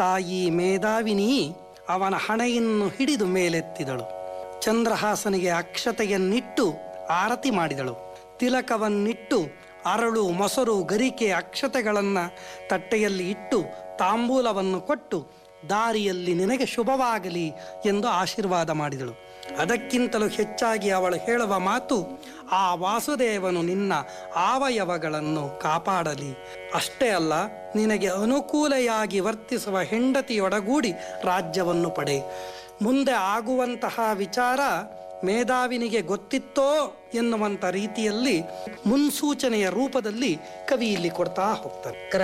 ತಾಯಿ ಮೇಧಾವಿನಿ ಅವನ ಹಣೆಯನ್ನು ಹಿಡಿದು ಮೇಲೆತ್ತಿದಳು ಚಂದ್ರಹಾಸನಿಗೆ ಅಕ್ಷತೆಯನ್ನಿಟ್ಟು ಆರತಿ ಮಾಡಿದಳು ತಿಲಕವನ್ನಿಟ್ಟು ಅರಳು ಮೊಸರು ಗರಿಕೆ ಅಕ್ಷತೆಗಳನ್ನ ತಟ್ಟೆಯಲ್ಲಿ ಇಟ್ಟು ತಾಂಬೂಲವನ್ನು ಕೊಟ್ಟು ದಾರಿಯಲ್ಲಿ ನಿನಗೆ ಶುಭವಾಗಲಿ ಎಂದು ಆಶೀರ್ವಾದ ಮಾಡಿದಳು ಅದಕ್ಕಿಂತಲೂ ಹೆಚ್ಚಾಗಿ ಅವಳು ಹೇಳುವ ಮಾತು ಆ ವಾಸುದೇವನು ನಿನ್ನ ಆವಯವಗಳನ್ನು ಕಾಪಾಡಲಿ ಅಷ್ಟೇ ಅಲ್ಲ ನಿನಗೆ ಅನುಕೂಲೆಯಾಗಿ ವರ್ತಿಸುವ ಹೆಂಡತಿಯೊಡಗೂಡಿ ರಾಜ್ಯವನ್ನು ಪಡೆ ಮುಂದೆ ಆಗುವಂತಹ ವಿಚಾರ ಮೇಧಾವಿನಿಗೆ ಗೊತ್ತಿತ್ತೋ ಎನ್ನುವಂಥ ರೀತಿಯಲ್ಲಿ ಮುನ್ಸೂಚನೆಯ ರೂಪದಲ್ಲಿ ಕವಿ ಇಲ್ಲಿ ಕೊಡ್ತಾ ಹೋಗ್ತಾನೆ